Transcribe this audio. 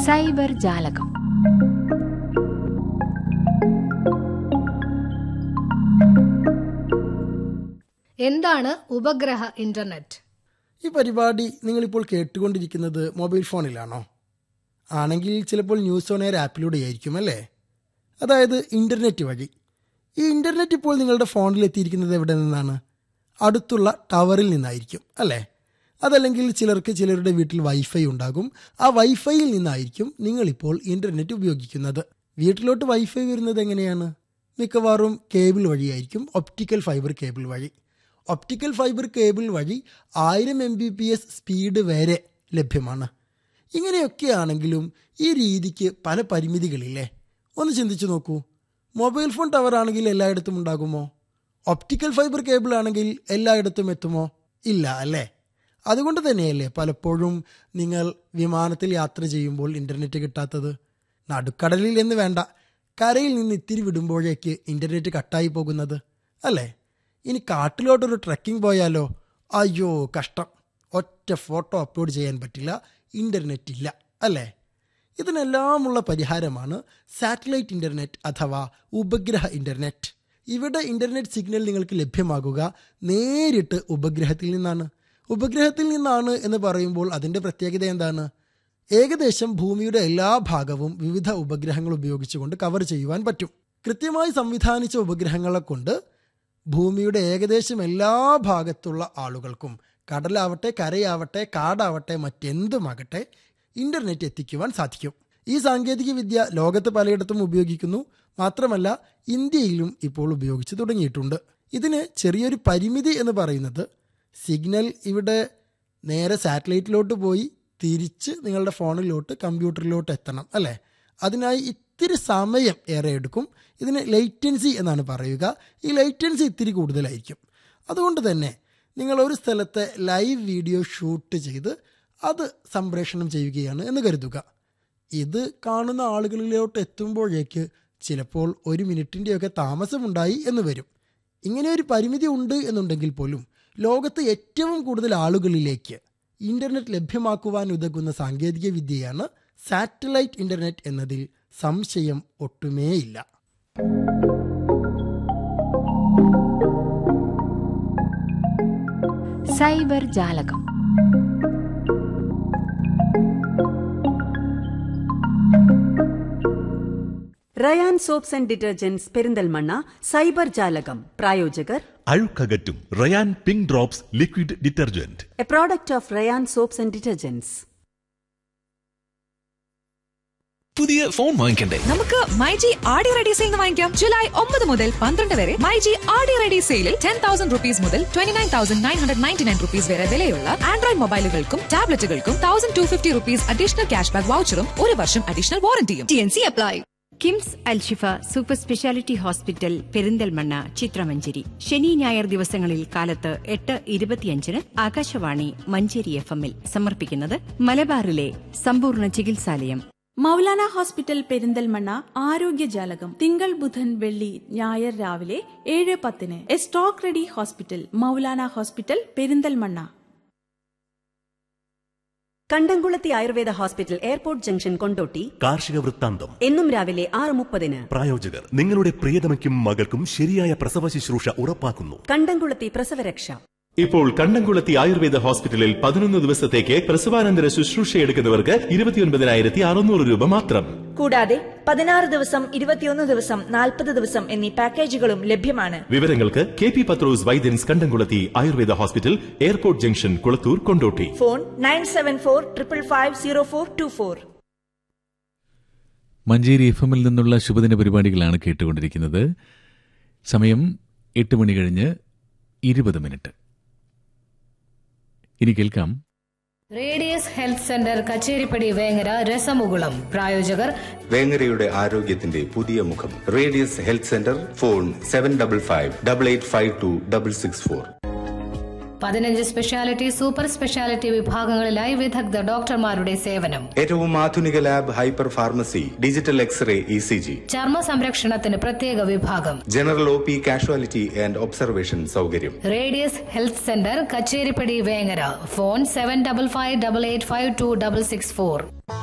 cyber ജാലകം എന്താണ് ഉപഗ്രഹ ഇന്റർനെറ്റ് ഈ പരിപാടി നിങ്ങളിപ്പോൾ കേട്ടുകൊണ്ടിരിക്കുന്നത് മൊബൈൽ ഫോണിലാണോ ആണെങ്കിൽ ചിലപ്പോൾ ന്യൂസ് ഓൺ എയർ ആപ്പിലൂടെ ആയിരിക്കും അല്ലേ അതായത് ഇൻ്റർനെറ്റ് വഴി ഈ ഇൻ്റർനെറ്റ് ഇപ്പോൾ നിങ്ങളുടെ ഫോണിൽ എത്തിയിരിക്കുന്നത് എവിടെ നിന്നാണ് അടുത്തുള്ള ടവറിൽ നിന്നായിരിക്കും അല്ലേ അതല്ലെങ്കിൽ ചിലർക്ക് ചിലരുടെ വീട്ടിൽ വൈഫൈ ഉണ്ടാകും ആ വൈഫൈയിൽ നിന്നായിരിക്കും നിങ്ങളിപ്പോൾ ഇൻ്റർനെറ്റ് ഉപയോഗിക്കുന്നത് വീട്ടിലോട്ട് വൈഫൈ വരുന്നത് എങ്ങനെയാണ് മിക്കവാറും കേബിൾ വഴിയായിരിക്കും ഒപ്റ്റിക്കൽ ഫൈബർ കേബിൾ വഴി ഒപ്റ്റിക്കൽ ഫൈബർ കേബിൾ വഴി ആയിരം M B P S speed വരെ ലഭ്യമാണ് ഇങ്ങനെയൊക്കെ ആണെങ്കിലും ഈ രീതിക്ക് പല പരിമിതികളില്ലേ ഒന്ന് ചിന്തിച്ചു നോക്കൂ മൊബൈൽ ഫോൺ ടവർ ആണെങ്കിൽ എല്ലായിടത്തും ഉണ്ടാകുമോ ഒപ്റ്റിക്കൽ ഫൈബർ കേബിൾ ആണെങ്കിൽ എല്ലായിടത്തും എത്തുമോ ഇല്ല അല്ലേ അതുകൊണ്ട് തന്നെയല്ലേ പലപ്പോഴും നിങ്ങൾ വിമാനത്തിൽ യാത്ര ചെയ്യുമ്പോൾ ഇൻ്റർനെറ്റ് കിട്ടാത്തത് നടുക്കടലിൽ എന്ന് വേണ്ട കരയിൽ നിന്ന് ഇത്തിരി വിടുമ്പോഴേക്ക് ഇൻ്റർനെറ്റ് കട്ടായി പോകുന്നത് അല്ലേ ഇനി കാട്ടിലോട്ടൊരു ട്രക്കിംഗ് പോയാലോ അയ്യോ കഷ്ടം ഒറ്റ ഫോട്ടോ അപ്ലോഡ് ചെയ്യാൻ പറ്റില്ല ഇൻ്റർനെറ്റ് ഇല്ല അല്ലേ ഇതിനെല്ലാമുള്ള പരിഹാരമാണ് സാറ്റലൈറ്റ് ഇൻ്റർനെറ്റ് അഥവാ ഉപഗ്രഹ ഇൻ്റർനെറ്റ് ഇവിടെ ഇൻ്റർനെറ്റ് സിഗ്നൽ നിങ്ങൾക്ക് ലഭ്യമാകുക നേരിട്ട് ഉപഗ്രഹത്തിൽ നിന്നാണ് ഉപഗ്രഹത്തിൽ നിന്നാണ് എന്ന് പറയുമ്പോൾ അതിൻ്റെ പ്രത്യേകത എന്താണ് ഏകദേശം ഭൂമിയുടെ എല്ലാ ഭാഗവും വിവിധ ഉപഗ്രഹങ്ങൾ ഉപയോഗിച്ചുകൊണ്ട് കവർ ചെയ്യുവാൻ പറ്റും കൃത്യമായി സംവിധാനിച്ച ഉപഗ്രഹങ്ങളെ കൊണ്ട് ഭൂമിയുടെ ഏകദേശം എല്ലാ ഭാഗത്തുള്ള ആളുകൾക്കും കടലാവട്ടെ കരയാവട്ടെ കാടാവട്ടെ മറ്റെന്തുമാകട്ടെ ഇന്റർനെറ്റ് എത്തിക്കുവാൻ സാധിക്കും ഈ സാങ്കേതിക വിദ്യ ലോകത്ത് പലയിടത്തും ഉപയോഗിക്കുന്നു മാത്രമല്ല ഇന്ത്യയിലും ഇപ്പോൾ ഉപയോഗിച്ചു തുടങ്ങിയിട്ടുണ്ട് ഇതിന് ചെറിയൊരു പരിമിതി എന്ന് പറയുന്നത് സിഗ്നൽ ഇവിടെ നേരെ സാറ്റലൈറ്റിലോട്ട് പോയി തിരിച്ച് നിങ്ങളുടെ ഫോണിലോട്ട് കമ്പ്യൂട്ടറിലോട്ട് എത്തണം അല്ലേ അതിനായി ഇത്തിരി സമയം ഏറെ എടുക്കും ഇതിന് ലൈറ്റൻസി എന്നാണ് പറയുക ഈ ലൈറ്റൻസി ഇത്തിരി കൂടുതലായിരിക്കും അതുകൊണ്ട് തന്നെ നിങ്ങൾ ഒരു സ്ഥലത്തെ ലൈവ് വീഡിയോ ഷൂട്ട് ചെയ്ത് അത് സംപ്രേഷണം ചെയ്യുകയാണ് എന്ന് കരുതുക ഇത് കാണുന്ന ആളുകളിലോട്ട് എത്തുമ്പോഴേക്ക് ചിലപ്പോൾ ഒരു മിനിറ്റിൻ്റെയൊക്കെ താമസമുണ്ടായി എന്ന് വരും ഇങ്ങനെ ഒരു പരിമിതി ഉണ്ട് എന്നുണ്ടെങ്കിൽ പോലും ലോകത്ത് ഏറ്റവും കൂടുതൽ ആളുകളിലേക്ക് ഇന്റർനെറ്റ് ലഭ്യമാക്കുവാൻ ഉതകുന്ന സാങ്കേതിക വിദ്യയാണ് സാറ്റലൈറ്റ് ഇന്റർനെറ്റ് എന്നതിൽ സംശയം ഒട്ടുമേയില്ല സൈബർ ജാലകം Rayan soaps and detergents Perinthalmanna cyber ജാലകം പ്രായോജകർ അഴുക്കകറ്റും Rayan pink drops liquid detergent a product of Rayan soaps and detergents പുതിയ ഫോൺ വാങ്ങിക്കണ്ടേ നമുക്ക് മൈജി ആടി റെഡി സെയിൽ വാങ്ങിക്കാം ജൂലൈ ഒമ്പത് മുതൽ പന്ത്രണ്ട് വരെ മൈജി ആടി റെഡി സെയിലിൽ ടെൻ തൗസൻഡ് റുപ്പീസ് മുതൽ twenty nine thousand nine hundred ninety nine rupees വരെ വിലയുള്ള ആൻഡ്രോയിഡ് മൊബൈലുകൾക്കും ടാബ്ലറ്റുകൾക്കും thousand two fifty rupees additional cash back വൗച്ചറും ഒരു വർഷം അഡീഷണൽ വാറന്റിയും T N C apply KIMS Alshifa super speciality hospital Perinthalmanna ചിത്രമഞ്ചേരി ശനി ഞായർ ദിവസങ്ങളിൽ കാലത്ത് എട്ട് ഇരുപത്തിയഞ്ചിന് ആകാശവാണി മഞ്ചേരി എഫ് എമ്മിൽ സമർപ്പിക്കുന്നത് മലബാറിലെ സമ്പൂർണ്ണ ചികിത്സാലയം മൗലാന ഹോസ്പിറ്റൽ പെരിന്തൽമണ്ണ ആരോഗ്യജാലകം തിങ്കൾ ബുധൻ വെള്ളി ഞായർ രാവിലെ ഏഴ് പത്തിന് a stock ready hospital Moulana hospital Perinthalmanna Kandamkulathy Ayurveda hospital airport junction Kondotty കാർഷിക വൃത്താന്തം എന്നും രാവിലെ ആറ് മുപ്പതിന് പ്രായോജകർ നിങ്ങളുടെ പ്രിയതമയ്ക്കും മകൾക്കും ശരിയായ പ്രസവ ശുശ്രൂഷ ഉറപ്പാക്കുന്നു കണ്ടംകുളത്തി പ്രസവരക്ഷ ഇപ്പോൾ കണ്ടംകുളത്തി ആയുർവേദ ഹോസ്പിറ്റലിൽ പതിനൊന്ന് ദിവസത്തേക്ക് പ്രസവാനന്തര ശുശ്രൂഷ എടുക്കുന്നവർക്ക് ഇരുപത്തിയൊൻപതിനായിരത്തി അറുന്നൂറ് രൂപ മാത്രം കൂടാതെ പതിനാറ് ദിവസം ഇരുപത്തിയൊന്ന് ദിവസം നാൽപ്പത് ദിവസം എന്നീ പാക്കേജുകളും ലഭ്യമാണ് വിവരങ്ങൾക്ക് K P Pathros Vaidyans Kandamkulathy Ayurveda hospital airport junction Kulathur Kondotty phone nine seven four triple five zero four two four Manjeri F എമ്മിൽ നിന്നുള്ള ശുഭദിന പരിപാടികളാണ് കേട്ടുകൊണ്ടിരിക്കുന്നത് സമയം എട്ട് മണി കഴിഞ്ഞ് ഇരുപത് മിനിറ്റ് ഇനി കേൾക്കാം radius health centre Kacheripadi Vengara രസമുകുളം പ്രായോജകർ വേങ്ങരയുടെ ആരോഗ്യത്തിന്റെ പുതിയ മുഖം radius health centre phone seven double five double eight five two double six four പതിനഞ്ച് സ്പെഷ്യാലിറ്റി സൂപ്പർ സ്പെഷ്യാലിറ്റി വിഭാഗങ്ങളിലായി വിദഗ്ധ ഡോക്ടർമാരുടെ സേവനം ഏറ്റവും ആധുനിക lab hyper pharmacy digital X-ray E C G ചർമ്മ സംരക്ഷണത്തിന് പ്രത്യേക വിഭാഗം general O P casualty and observation സൗകര്യം radius health centre Kacheripadi Vengara phone seven double five double eight five two double six four